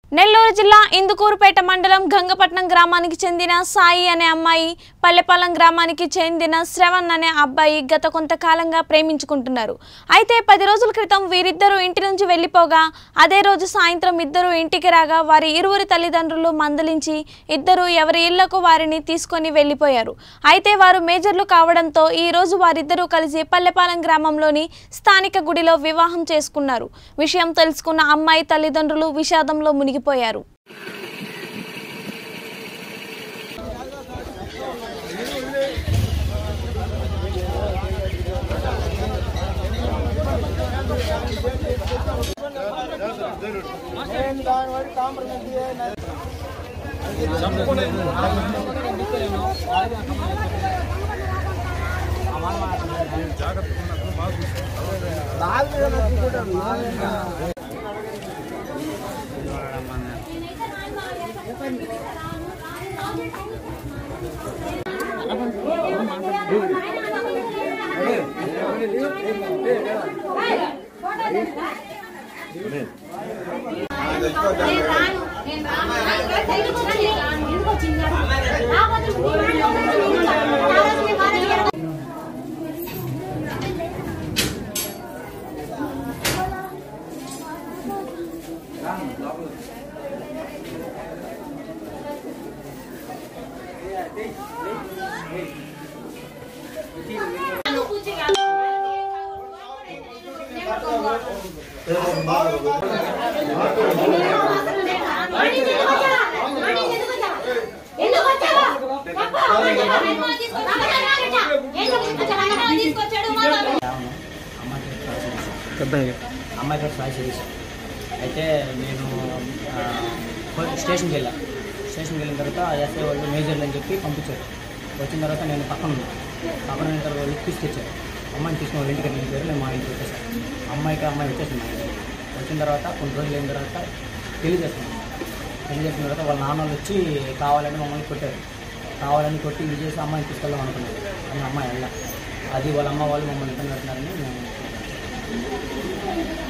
నెల్లూరు జిల్లా ఇందుకూరుపేట మండలం గంగపట్నం గ్రామానికి చెందిన సాయి అనే అమ్మాయి పల్లెపాలెం గ్రామానికి చెందిన శ్రవణ్ అనే అబ్బాయి గత కొంతకాలంగా ప్రేమించుకుంటున్నారు అయితే పది రోజుల క్రితం వీరిద్దరూ ఇంటి నుంచి వెళ్లిపోగా అదే రోజు సాయంత్రం ఇద్దరు ఇంటికి రాగా వారి ఇరువురి తల్లిదండ్రులు మందలించి ఇద్దరు ఎవరి ఇళ్లకు వారిని తీసుకొని వెళ్లిపోయారు అయితే వారు మేజర్లు కావడంతో ఈ రోజు వారిద్దరూ కలిసి పల్లెపాలెం గ్రామంలోని స్థానిక గుడిలో వివాహం చేసుకున్నారు విషయం తెలుసుకున్న అమ్మాయి తల్లిదండ్రులు విషాదంలో మునిగిపోయారు తీసుకొచ్చాడు అమ్మాయి పేరు సాయి శిరీష్ అయితే నేను ఆ, పోలీస్ స్టేషన్కి వెళ్ళా స్టేషన్కి వెళ్ళిన తర్వాత ఎస్ఐ వాళ్ళు మేజర్లు అని చెప్పి పంపించారు వచ్చిన తర్వాత నేను పక్కన ఉన్నా పక్కన ఉన్న తర్వాత వాళ్ళు తీసుకొచ్చారు అమ్మాయిని తీసుకుని వాళ్ళ ఇంటికి వెళ్ళిన పేరు నేను మా ఇంటికి వచ్చేసాను అమ్మాయికి అమ్మాయి వచ్చేసింది మా ఇంటికి వచ్చిన తర్వాత కొన్ని రోజులు అయిన తర్వాత పెళ్లి చేస్తున్నాను పెళ్లి చేసిన తర్వాత వాళ్ళ నాన్న వాళ్ళు వచ్చి కావాలని మమ్మల్ని కొట్టారు కావాలని కొట్టి ఇది చేసి అమ్మాయిని తీసుకెళ్దాం అనుకున్నారు కానీ అమ్మాయి వెళ్ళా అది వాళ్ళ అమ్మ వాళ్ళు మమ్మల్ని ఇబ్బంది పెడుతున్నారని మేము